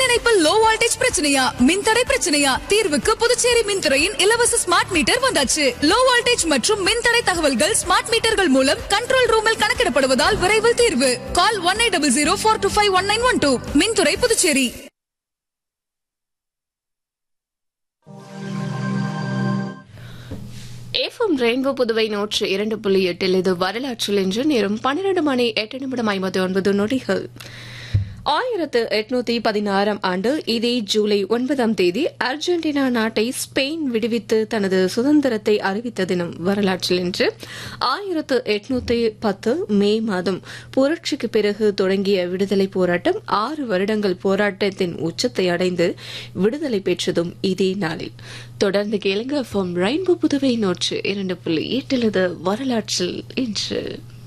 இணைப்பில் low voltage பிரச்சனையா மின்தடை பிரச்சனையா தீர்வுக்கு புதுச்சேரி மின்துறையின் இலவச ஸ்மார்ட் மீட்டர் வந்தாச்சு லோ வோல்டேஜ் மற்றும் மின்தடை தகவல்கள் ஸ்மார்ட் மீட்டர்கள் மூலம் கண்ட்ரோல் ரூமில் கணக்கிடப்படுவதால் விரைவில் தீர்வு call one eight double zero four two five one nine one two மின்துறை புதுச்சேரி எஃப்எம் ரெயின்போ புதுவை நூற்று இரண்டு புள்ளி எட்டில் இது வரலாற்றில் இன்று நேரம் பன்னிரண்டு மணி எட்டு நிமிடம் ஐம்பத்தி ஒன்பது நொடிகள் ஆயிரத்து எட்நூத்தி பதினாறாம் ஆண்டு இதே ஜூலை ஒன்பதாம் தேதி அர்ஜென்டினா நாட்டை ஸ்பெயின் விடுவித்து தனது சுதந்திரத்தை அறிவித்த தினம் வரலாற்றில் இன்று ஆயிரத்து எட்நூத்தி பத்து மே மாதம் புரட்சிக்கு பிறகு தொடங்கிய விடுதலை போராட்டம் ஆறு வருடங்கள் போராட்டத்தின் உச்சத்தை அடைந்து விடுதலை பெற்றதும் இதே நாளில் தொடர்ந்து கேளுங்க ஃப்ரம் ரெயின்போ புதுவை நூற்று இரண்டு புள்ளி எட்டிலது வரலாற்றில் இன்று